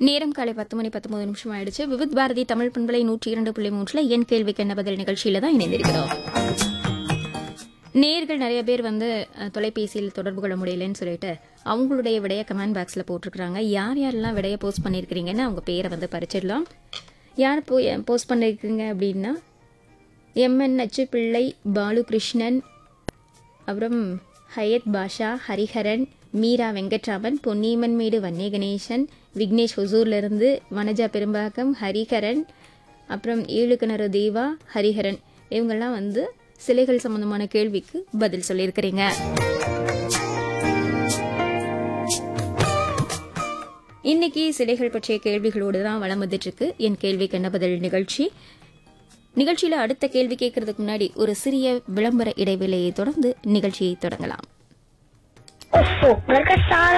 நேரம் காலை பத்து மணி பத்தொன்பது நிமிஷம் ஆயிடுச்சு விவித் பாரதி தமிழ் பண்பலை நூற்றி இரண்டு புள்ளி மூன்றுல என் கேள்விக்கு என்ன பதில் நிகழ்ச்சியில தான் இணைந்திருக்கிறோம் நேர்கள் நிறைய பேர் வந்து அஹ், தொலைபேசியில் தொடர்பு கொள்ள முடியலன்னு சொல்லிட்டு அவங்களுடைய விடைய கமெண்ட் பாக்ஸில் போட்டிருக்கிறாங்க யார் யாரெல்லாம் விடைய போஸ்ட் பண்ணியிருக்கிறீங்கன்னு அவங்க பேரை வந்து பறிச்சிடலாம் யார் போ போஸ்ட் பண்ணியிருக்கீங்க அப்படின்னா எம்என் நச்சு பிள்ளை பாலுகிருஷ்ணன் அப்புறம் ஹயத் பாஷா ஹரிஹரன் மீரா வெங்கட்ராமன் பொன்னியம்மன் மேடு வன்னே கணேசன் விக்னேஷ் ஹொசூர்ல இருந்து வனஜா பெரும்பாக்கம் ஹரிஹரன் அப்புறம் ஏழு கிணறு தேவா ஹரிஹரன் இவங்கெல்லாம் வந்து சிலைகள் சம்பந்தமான கேள்விக்கு பதில் சொல்லியிருக்கிறீங்க இன்னைக்கு சிலைகள் பற்றிய கேள்விகளோடு தான் வளம் வந்துட்டு இருக்கு என் கேள்விக்கு என்ன பதில் நிகழ்ச்சி நிகழ்ச்சியில அடுத்த கேள்வி கேட்கறதுக்கு முன்னாடி ஒரு சிறிய விளம்பர இடைவேளையை தொடர்ந்து நிகழ்ச்சியை தொடங்கலாம் ओफो घर का सारा